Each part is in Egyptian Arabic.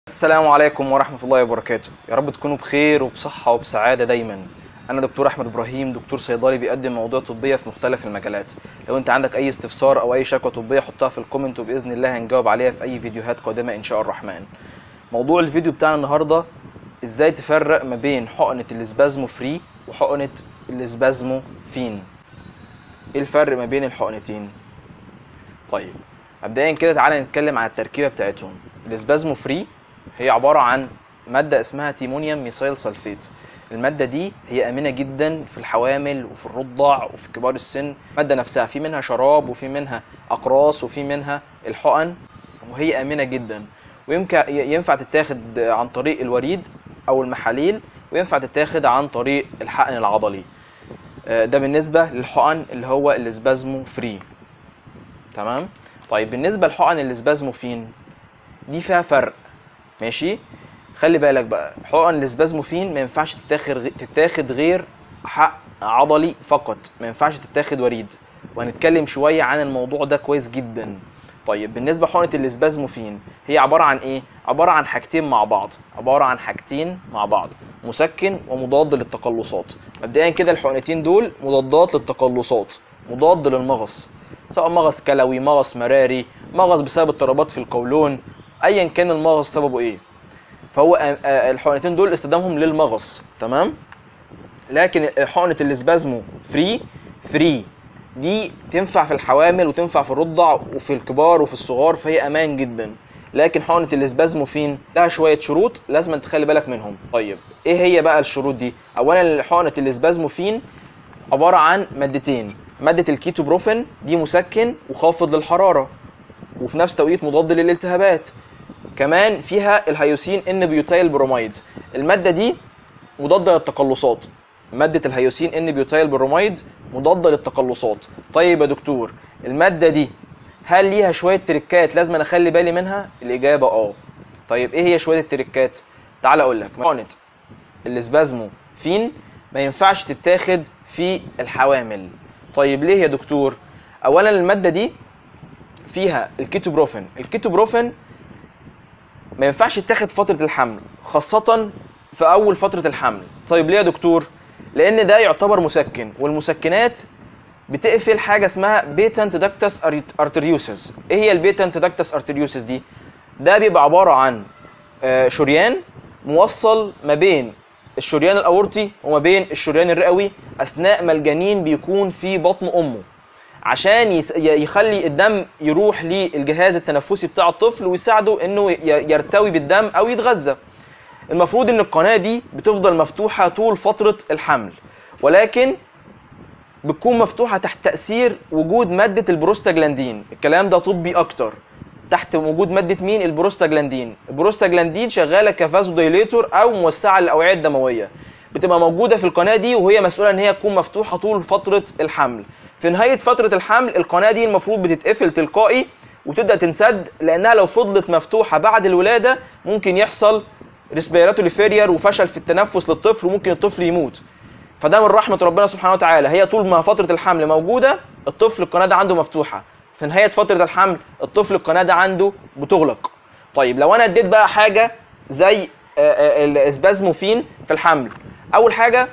السلام عليكم ورحمة الله وبركاته يا رب تكونوا بخير وبصحة وبسعادة دايما أنا دكتور أحمد إبراهيم دكتور صيدلي بيقدم مواضيع طبية في مختلف المجالات لو أنت عندك أي استفسار أو أي شكوى طبية حطها في الكومنت وبإذن الله هنجاوب عليها في أي فيديوهات قادمة إن شاء الرحمن موضوع الفيديو بتاعنا النهاردة إزاي تفرق ما بين حقنة الاسبازمو فري وحقنة الاسبازمو فين إيه الفرق ما بين الحقنتين طيب مبدئيا كده تعالى نتكلم عن التركيبة بتاعتهم الاسبازمو فري هي عبارة عن مادة اسمها تيمونيوم ميثايل سلفيت المادة دي هي آمنة جدا في الحوامل وفي الرضع وفي كبار السن المادة نفسها في منها شراب وفي منها أقراص وفي منها الحقن وهي آمنة جدا ويمكن ينفع تتاخد عن طريق الوريد أو المحاليل وينفع تتاخد عن طريق الحقن العضلي آه، ده بالنسبة للحقن اللي هو الاسبازمو فري تمام طيب بالنسبة لحقن الاسبازمو فين دي فيها فرق ماشي خلي بالك بقى حقن الاسبازموفين ما ينفعش تتاخد غ- تتاخد غير حق عضلي فقط ما ينفعش تتاخد وريد وهنتكلم شويه عن الموضوع ده كويس جدا طيب بالنسبه لحقنه الاسبازموفين هي عباره عن ايه عباره عن حاجتين مع بعض عباره عن حاجتين مع بعض مسكن ومضاد للتقلصات مبدئيا كده الحقنتين دول مضادات للتقلصات مضاد للمغص سواء مغص كلوي مغص مراري مغص بسبب اضطرابات في القولون ايا كان المغص سببه ايه فهو آه، آه، الحقنتين دول استخدامهم للمغص تمام لكن حقنه الاسبازمو فري فري دي تنفع في الحوامل وتنفع في الرضع وفي الكبار وفي الصغار فهي امان جدا لكن حقنه الاسبازمو فين لها شويه شروط لازم تخلي بالك منهم طيب ايه هي بقى الشروط دي اولا حقنه الاسبازمو فين عباره عن مادتين ماده الكيتوبروفين دي مسكن وخافض للحراره وفي نفس توقيت مضاد للالتهابات كمان فيها الهيوسين ان بيوتايل بروميد الماده دي مضاده للتقلصات ماده الهيوسين ان بيوتايل بروميد مضاده للتقلصات طيب يا دكتور الماده دي هل ليها شويه تريكات لازم أنا اخلي بالي منها الاجابه اه طيب ايه هي شويه التريكات تعال اقول لك حقنه الاسبازمو فين ما ينفعش تتاخد في الحوامل طيب ليه يا دكتور اولا الماده دي فيها الكيتوبروفين الكيتوبروفين ما ينفعش يتاخد فترة الحمل خاصة في أول فترة الحمل طيب ليه يا دكتور؟ لأن ده يعتبر مسكن والمسكنات بتقفل حاجة اسمها بيتنت داكتس ارتريوسز ايه هي البيتنت داكتس ارتريوسز دي؟ ده بيبقى عبارة عن آه، شريان موصل ما بين الشريان الأورطي وما بين الشريان الرئوي أثناء ما الجنين بيكون في بطن أمه عشان يس- ي- يخلي الدم يروح للجهاز التنفسي بتاع الطفل ويساعده انه ي- يرتوي بالدم او يتغذى المفروض ان القناه دي بتفضل مفتوحه طول فتره الحمل ولكن بتكون مفتوحه تحت تاثير وجود ماده البروستاجلاندين الكلام ده طبي اكتر تحت وجود ماده مين البروستاجلاندين البروستاجلاندين شغاله كفازو دايليتور او موسعه للاوعيه الدمويه بتبقى موجوده في القناه دي وهي مسؤوله ان هي تكون مفتوحه طول فتره الحمل في نهايه فتره الحمل القناه دي المفروض بتتقفل تلقائي وتبدا تنسد لانها لو فضلت مفتوحه بعد الولاده ممكن يحصل ريسبيراتوري فيرير وفشل في التنفس للطفل وممكن الطفل يموت فده من رحمه ربنا سبحانه وتعالى هي طول ما فتره الحمل موجوده الطفل القناه ده عنده مفتوحه في نهايه فتره الحمل الطفل القناه ده عنده بتغلق طيب لو انا اديت بقى حاجه زي آه، آه، الاسبازموفين في الحمل اول حاجه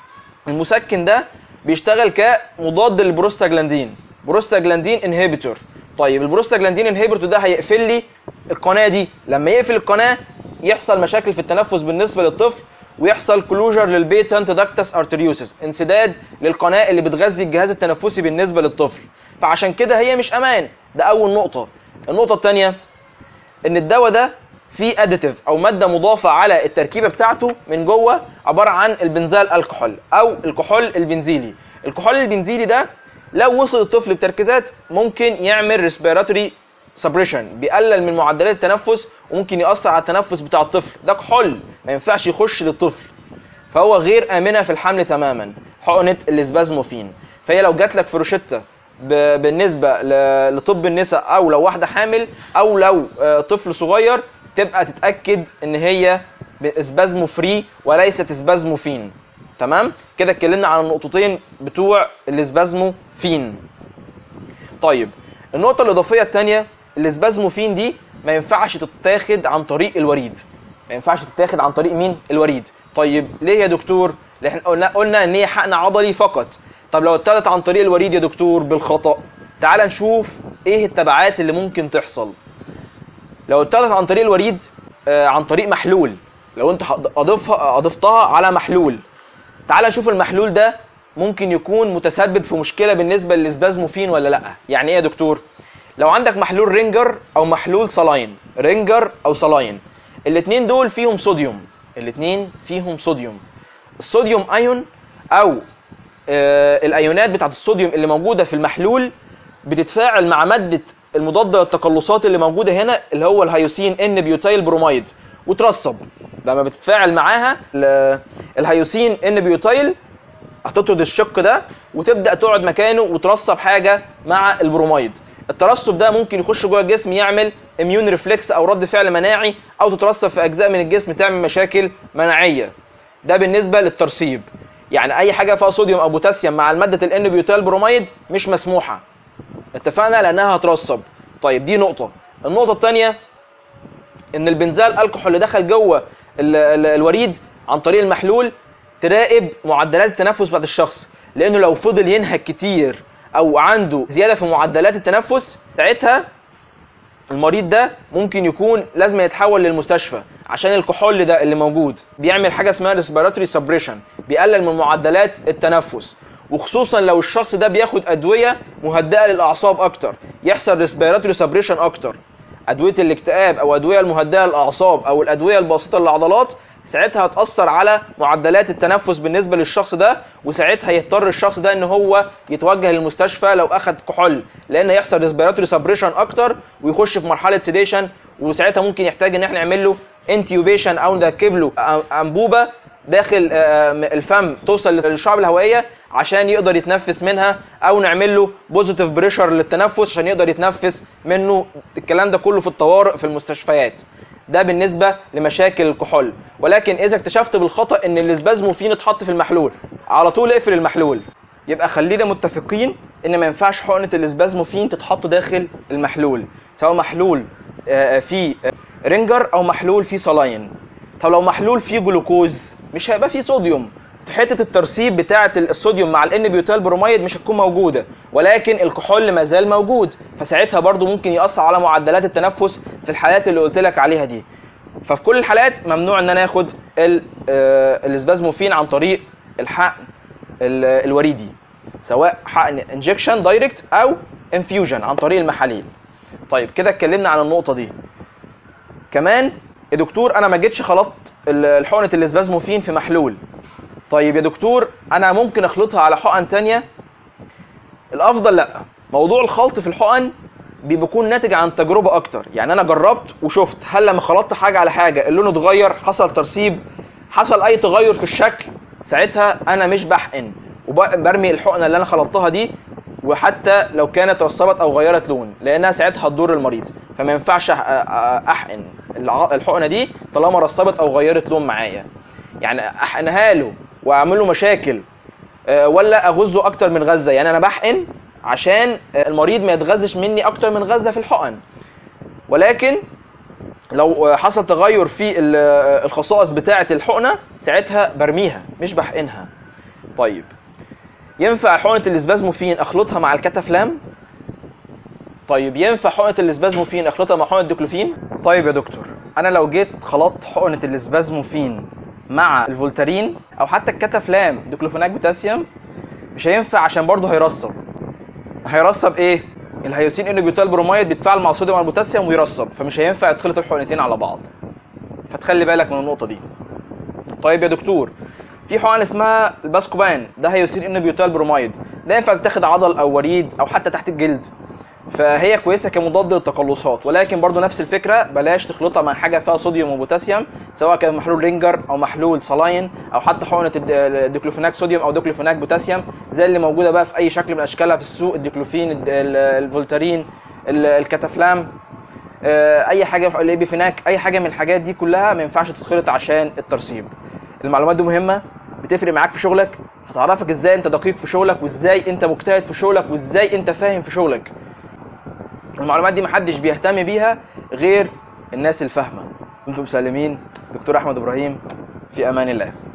المسكن ده بيشتغل كمضاد للبروستاجلاندين بروستاجلاندين انهبيتور طيب البروستاجلاندين انهبيتور ده هيقفل لي القناه دي لما يقفل القناه يحصل مشاكل في التنفس بالنسبه للطفل ويحصل كلوجر للبيتنت داكتس ارتريوسس انسداد للقناه اللي بتغذي الجهاز التنفسي بالنسبه للطفل فعشان كده هي مش امان ده اول نقطه النقطه الثانيه ان الدواء ده فيه اديتيف او ماده مضافه على التركيبه بتاعته من جوه عباره عن البنزال الكحول او الكحول البنزيلي الكحول البنزيلي ده لو وصل الطفل بتركيزات ممكن يعمل ريسبيراتوري سبريشن بيقلل من معدلات التنفس وممكن ياثر على التنفس بتاع الطفل ده كحول ما ينفعش يخش للطفل فهو غير امنه في الحمل تماما حقنه الاسبازموفين فهي لو جات لك في روشته ب- بالنسبه ل- لطب النساء او لو واحده حامل او لو آه، طفل صغير تبقى تتاكد ان هي اسبازمو فري وليست اسبازمو فين تمام كده اتكلمنا عن النقطتين بتوع الاسبازمو فين طيب النقطه الاضافيه الثانيه الاسبازموفين دي ما ينفعش تتاخد عن طريق الوريد ما ينفعش تتاخد عن طريق مين الوريد طيب ليه يا دكتور لأن احنا قلنا قلنا ان هي حقن عضلي فقط طب لو اتاخدت عن طريق الوريد يا دكتور بالخطا تعال نشوف ايه التبعات اللي ممكن تحصل لو اتاخدت عن طريق الوريد آه عن طريق محلول لو انت هض- اضيفها اضفتها على محلول تعال نشوف المحلول ده ممكن يكون متسبب في مشكله بالنسبه للاسبازموفين ولا لا يعني ايه يا دكتور لو عندك محلول رينجر او محلول صلاين رينجر او صلاين الاثنين دول فيهم صوديوم الاثنين فيهم صوديوم الصوديوم ايون او آه الايونات بتاعت الصوديوم اللي موجوده في المحلول بتتفاعل مع ماده المضاده للتقلصات اللي موجوده هنا اللي هو الهيوسين ان بيوتايل بروميد وترسب لما بتتفاعل معاها ال- الهيوسين ان بيوتايل هتطرد الشق ده وتبدا تقعد مكانه وترسب حاجه مع البروميد الترسب ده ممكن يخش جوه الجسم يعمل اميون ريفلكس او رد فعل مناعي او تترسب في اجزاء من الجسم تعمل مشاكل مناعيه ده بالنسبه للترسيب يعني اي حاجه فيها صوديوم او بوتاسيوم مع الماده الان بيوتال بروميد مش مسموحه اتفقنا لانها هترسب طيب دي نقطه النقطه الثانيه ان البنزال الكحول اللي دخل جوه ال- ال- الوريد عن طريق المحلول تراقب معدلات التنفس بتاعت الشخص لانه لو فضل ينهك كتير او عنده زياده في معدلات التنفس ساعتها المريض ده ممكن يكون لازم يتحول للمستشفى عشان الكحول ده اللي موجود بيعمل حاجه اسمها ريسبيراتوري سبريشن بيقلل من معدلات التنفس وخصوصا لو الشخص ده بياخد ادويه مهدئه للاعصاب اكتر يحصل ريسبيراتوري سبريشن اكتر ادويه الاكتئاب او ادويه المهدئه للاعصاب او الادويه الباسطه للعضلات ساعتها هتاثر على معدلات التنفس بالنسبه للشخص ده وساعتها يضطر الشخص ده ان هو يتوجه للمستشفى لو اخد كحول لان يحصل ريسبيراتوري سبريشن اكتر ويخش في مرحله سيديشن وساعتها ممكن يحتاج ان احنا نعمل له انتيوبيشن او نركب له أ- انبوبه داخل آه، الفم توصل للشعب الهوائيه عشان يقدر يتنفس منها او نعمل له بوزيتيف بريشر للتنفس عشان يقدر يتنفس منه الكلام ده كله في الطوارئ في المستشفيات ده بالنسبه لمشاكل الكحول ولكن اذا اكتشفت بالخطا ان الاسبازموفين اتحط في المحلول على طول اقفل المحلول يبقى خلينا متفقين ان ما ينفعش حقنه الاسبازموفين تتحط داخل المحلول سواء محلول آه، فيه آه، رينجر او محلول فيه صلاين طب لو محلول فيه جلوكوز مش هيبقى فيه صوديوم في حته الترسيب بتاعه الصوديوم مع الان بيوتال بروميد مش هتكون موجوده ولكن الكحول ما زال موجود فساعتها برضو ممكن ياثر على معدلات التنفس في الحالات اللي قلت لك عليها دي ففي كل الحالات ممنوع ان انا اخد ال- آه، الاسبازموفين عن طريق الحقن ال- الوريدي سواء حقن انجكشن دايركت او انفيوجن عن طريق المحاليل طيب كده اتكلمنا عن النقطه دي كمان يا دكتور انا ما جيتش خلطت ال- الحقنه الاسبازموفين في محلول طيب يا دكتور انا ممكن اخلطها على حقن تانية الافضل لا موضوع الخلط في الحقن بيكون ناتج عن تجربه اكتر يعني انا جربت وشفت هل لما خلطت حاجه على حاجه اللون اتغير حصل ترسيب حصل اي تغير في الشكل ساعتها انا مش بحقن وبرمي الحقنه اللي انا خلطتها دي وحتى لو كانت رسبت او غيرت لون لانها ساعتها هتضر المريض فما ينفعش أح- أ- احقن الع- الحقنه دي طالما رسبت او غيرت لون معايا يعني احقنها له واعمل له مشاكل آه، ولا اغزه اكتر من غزه يعني انا بحقن عشان آه، المريض ما يتغذش مني اكتر من غزه في الحقن ولكن لو آه، حصل تغير في ال- آه، الخصائص بتاعه الحقنه ساعتها برميها مش بحقنها طيب ينفع حقنه الاسبازموفين اخلطها مع الكتافلام طيب ينفع حقنه الاسبازموفين اخلطها مع حقنه الديكلوفين طيب يا دكتور انا لو جيت خلطت حقنه الاسبازموفين مع الفولتارين او حتى الكتافلام ديكلوفيناك بوتاسيوم مش هينفع عشان برضه هيرسب هيرسب ايه الهيوسين ان بيوتال بروميد بيتفاعل مع الصوديوم والبوتاسيوم ويرسب فمش هينفع يتخلط الحقنتين على بعض فتخلي بالك من النقطه دي طيب يا دكتور في حقن اسمها الباسكوبان ده هيوسين ان بيوتال بروميد ده ينفع تتاخد عضل او وريد او حتى تحت الجلد فهي كويسه كمضاد للتقلصات ولكن برضو نفس الفكره بلاش تخلطها مع حاجه فيها صوديوم وبوتاسيوم سواء كان محلول رينجر او محلول صلاين او حتى حقنه الد- الديكلوفيناك صوديوم او ديكلوفيناك بوتاسيوم زي اللي موجوده بقى في اي شكل من اشكالها في السوق الديكلوفين الد- ال- الفولتارين ال- الكتافلام آه، اي حاجه الابيفيناك اي حاجه من الحاجات دي كلها ما ينفعش تتخلط عشان الترسيب المعلومات دي مهمه بتفرق معاك في شغلك هتعرفك ازاي انت دقيق في شغلك وازاي انت مجتهد في شغلك وازاي انت فاهم في شغلك المعلومات دي محدش بيهتم بيها غير الناس الفاهمه كنتم مسلمين دكتور احمد ابراهيم في امان الله